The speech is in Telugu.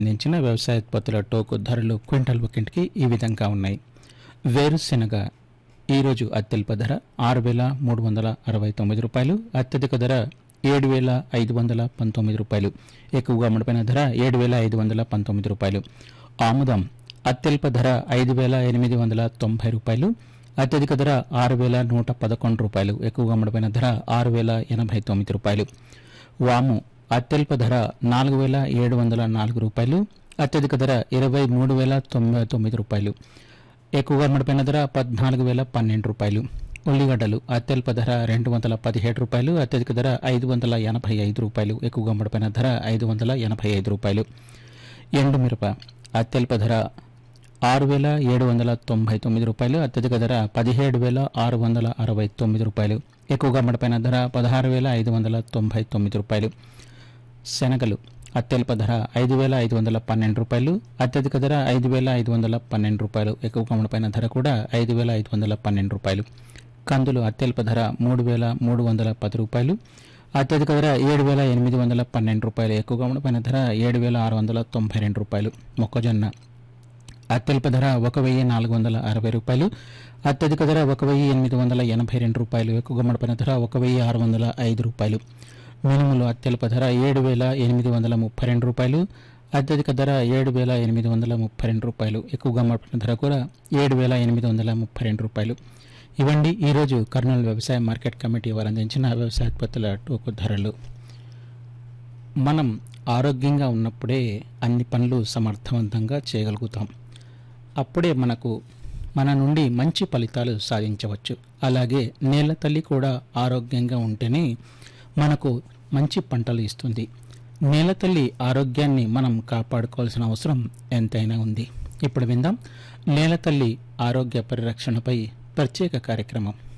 సంబంధించిన వ్యవసాయ ఉత్పత్తుల టోకు ధరలు క్వింటల్ ఒక్కింటికి ఈ విధంగా ఉన్నాయి వేరుశెనగ ఈరోజు అత్యల్ప ధర ఆరు వేల మూడు వందల అరవై తొమ్మిది రూపాయలు అత్యధిక ధర ఏడు వేల ఐదు వందల పంతొమ్మిది రూపాయలు ఎక్కువగా అమ్ముడుపోయిన ధర ఏడు వేల ఐదు వందల పంతొమ్మిది రూపాయలు ఆముదం అత్యల్ప ధర ఐదు వేల ఎనిమిది వందల తొంభై రూపాయలు అత్యధిక ధర ఆరు వేల నూట పదకొండు రూపాయలు ఎక్కువగా అమ్ముడుపోయిన ధర ఆరు వేల ఎనభై తొమ్మిది రూపాయలు వాము అత్యల్ప ధర నాలుగు వేల ఏడు వందల నాలుగు రూపాయలు అత్యధిక ధర ఇరవై మూడు వేల తొంభై తొమ్మిది రూపాయలు ఎక్కువగా అమ్మడిపోయిన ధర పద్నాలుగు వేల పన్నెండు రూపాయలు ఉల్లిగడ్డలు అత్యల్ప ధర రెండు వందల పదిహేడు రూపాయలు అత్యధిక ధర ఐదు వందల ఎనభై ఐదు రూపాయలు ఎక్కువగా అమ్మడిపోయిన ధర ఐదు వందల ఎనభై ఐదు రూపాయలు ఎండుమిరప అత్యల్ప ధర ఆరు వేల ఏడు వందల తొంభై తొమ్మిది రూపాయలు అత్యధిక ధర పదిహేడు వేల ఆరు వందల అరవై తొమ్మిది రూపాయలు ఎక్కువగా అమ్మడిపోయిన ధర పదహారు వేల ఐదు వందల తొంభై తొమ్మిది రూపాయలు శనగలు అత్యల్ప ధర ఐదు వేల ఐదు వందల పన్నెండు రూపాయలు అత్యధిక ధర ఐదు వేల ఐదు వందల పన్నెండు రూపాయలు ఎక్కువ కమ్మడిపోయిన ధర కూడా ఐదు వేల ఐదు వందల పన్నెండు రూపాయలు కందులు అత్యల్ప ధర మూడు వేల మూడు వందల పది రూపాయలు అత్యధిక ధర ఏడు వేల ఎనిమిది వందల పన్నెండు రూపాయలు ఎక్కువ కమ్మడిపోయిన ధర ఏడు వేల ఆరు వందల తొంభై రెండు రూపాయలు మొక్కజొన్న అత్యల్ప ధర ఒక వెయ్యి నాలుగు వందల అరవై రూపాయలు అత్యధిక ధర ఒక వెయ్యి ఎనిమిది వందల ఎనభై రెండు రూపాయలు ఎక్కువ గమ్మడిపోయిన ధర ఒక వెయ్యి ఆరు వందల ఐదు రూపాయలు మినుములు అత్యల్ప ధర ఏడు వేల ఎనిమిది వందల ముప్పై రెండు రూపాయలు అత్యధిక ధర ఏడు వేల ఎనిమిది వందల ముప్పై రెండు రూపాయలు ఎక్కువగా అమ్మబడిన ధర కూడా ఏడు వేల ఎనిమిది వందల ముప్పై రెండు రూపాయలు ఇవండి ఈరోజు కర్నూలు వ్యవసాయ మార్కెట్ కమిటీ వారు అందించిన వ్యవసాయ ఉత్పత్తుల టోకు ధరలు మనం ఆరోగ్యంగా ఉన్నప్పుడే అన్ని పనులు సమర్థవంతంగా చేయగలుగుతాం అప్పుడే మనకు మన నుండి మంచి ఫలితాలు సాధించవచ్చు అలాగే నేల తల్లి కూడా ఆరోగ్యంగా ఉంటేనే మనకు మంచి పంటలు ఇస్తుంది నేల తల్లి ఆరోగ్యాన్ని మనం కాపాడుకోవాల్సిన అవసరం ఎంతైనా ఉంది ఇప్పుడు విందాం నేల తల్లి ఆరోగ్య పరిరక్షణపై ప్రత్యేక కార్యక్రమం